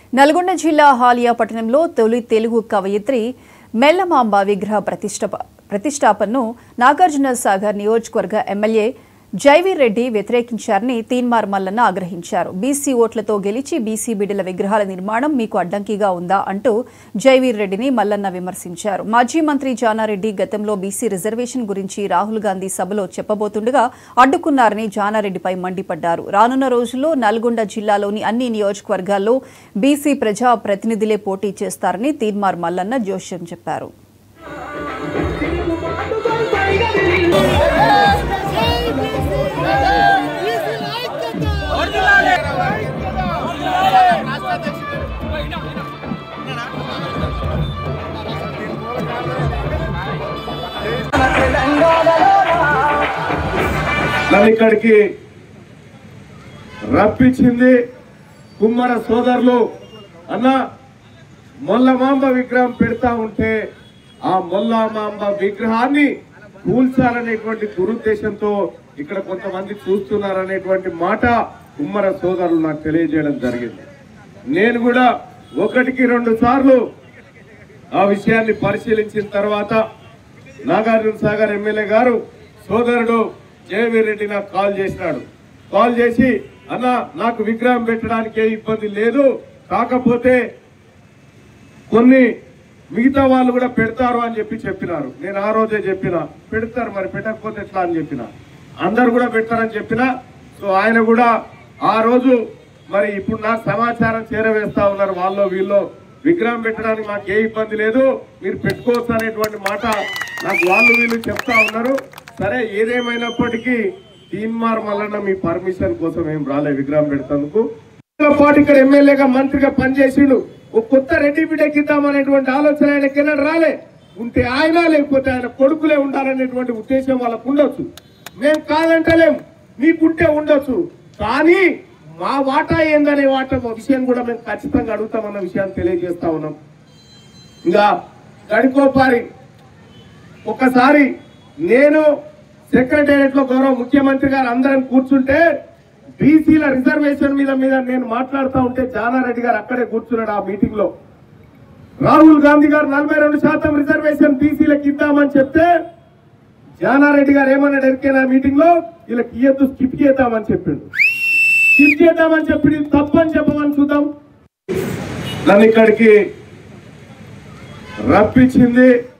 నల్గొండ జిల్లా హాలియా పట్టణంలో తొలి తెలుగు కవయిత్రి మెల్లమాంబ విగ్రహ ప్రతిష్ట ప్రతిష్టాపనను నాగార్జున సాగర్ నియోజకవర్గ ఎమ్మెల్యే జైవీర్ రెడ్డి వ్యతిరేకించారని తీన్మార్ మల్లన్న ఆగ్రహించారు బీసీ ఓట్లతో గెలిచి బీసీ బిడ్డల విగ్రహాల నిర్మాణం మీకు అడ్డంకిగా ఉందా అంటూ జైవీర్ రెడ్డిని మల్లన్న విమర్శించారు మాజీ మంత్రి జానారెడ్డి గతంలో బీసీ రిజర్వేషన్ గురించి రాహుల్ గాంధీ సభలో చెప్పబోతుండగా అడ్డుకున్నారని జానారెడ్డిపై మండిపడ్డారు రానున్న రోజుల్లో నల్గొండ జిల్లాలోని అన్ని నియోజకవర్గాల్లో బీసీ ప్రజా ప్రతినిధులే పోటీ చేస్తారని తీన్మార్ మల్లన్న జోష్యం చెప్పారు నన్ను ఇక్కడికి రప్పించింది కుమ్మర సోదరులు అన్న మొల్లమాంబ విగ్రహం పెడతా ఉంటే ఆ మొల్లమాంబ విగ్రహాన్ని కూల్చాలనేటువంటి దురుద్దేశంతో ఇక్కడ కొంతమంది చూస్తున్నారనేటువంటి మాట కుమ్మర సోదరులు నాకు తెలియజేయడం జరిగింది నేను కూడా ఒకటికి రెండు సార్లు ఆ విషయాన్ని పరిశీలించిన తర్వాత నాగార్జున సాగర్ ఎమ్మెల్యే గారు సోదరుడు జయవీర్ రెడ్డి నాకు కాల్ చేసినాడు కాల్ చేసి అన్న నాకు విగ్రహం పెట్టడానికి ఏ ఇబ్బంది లేదు కాకపోతే కొన్ని మిగతా వాళ్ళు కూడా పెడతారు అని చెప్పి చెప్పినారు నేను ఆ రోజే చెప్పిన పెడతారు మరి పెట్టకపోతే ఎట్లా అని చెప్పిన అందరు కూడా పెడతారని చెప్పిన సో ఆయన కూడా ఆ రోజు మరి ఇప్పుడు నాకు సమాచారం చేరవేస్తా ఉన్నారు వాళ్ళు వీళ్ళు విగ్రహం పెట్టడానికి మాకు ఏ ఇబ్బంది లేదు మీరు పెట్టుకోవచ్చు అనేటువంటి మాట నాకు వాళ్ళు వీళ్ళు చెప్తా ఉన్నారు సరే ఏదేమైనప్పటికీ తీన్మార్ మల్లన్న మీ పర్మిషన్ కోసం ఏం రాలే విగ్రహం పెడతందుకు పాటు ఇక్కడ ఎమ్మెల్యేగా మంత్రిగా పనిచేసిండు ఒక కొత్త రెడ్డి బిడ్డకి ఇద్దామనేటువంటి ఆలోచన ఆయనకి ఎన్నడూ రాలే ఉంటే ఆయన లేకపోతే ఆయన కొడుకులే ఉండాలనేటువంటి ఉద్దేశం వాళ్ళకు ఉండొచ్చు మేము కాదంటలేం మీకుంటే ఉండొచ్చు కానీ మా వాటా ఏందనే వాట విషయం కూడా మేము ఖచ్చితంగా అడుగుతామన్న విషయాన్ని తెలియజేస్తా ఉన్నాం ఇంకా గడికోపారి ఒక్కసారి నేను సెక్రటేరియట్ లో గౌరవ ముఖ్యమంత్రి గారు అందరం కూర్చుంటే బీసీల రిజర్వేషన్ మీద మీద నేను మాట్లాడుతూ ఉంటే జానారెడ్డి గారు అక్కడే కూర్చున్నాడు ఆ మీటింగ్ లో రాహుల్ గాంధీ గారు నలభై రెండు శాతం రిజర్వేషన్ బీసీలకు ఇద్దామని చెప్తే జానారెడ్డి గారు ఏమన్నాడు ఎరికైనా మీటింగ్ లో వీళ్ళకి ఇయ్యద్దు స్కిప్ చేద్దామని చెప్పిండు స్కిప్ చేద్దామని చెప్పి ఇది తప్పని చెప్పమని చూద్దాం నన్ను ఇక్కడికి రప్పించింది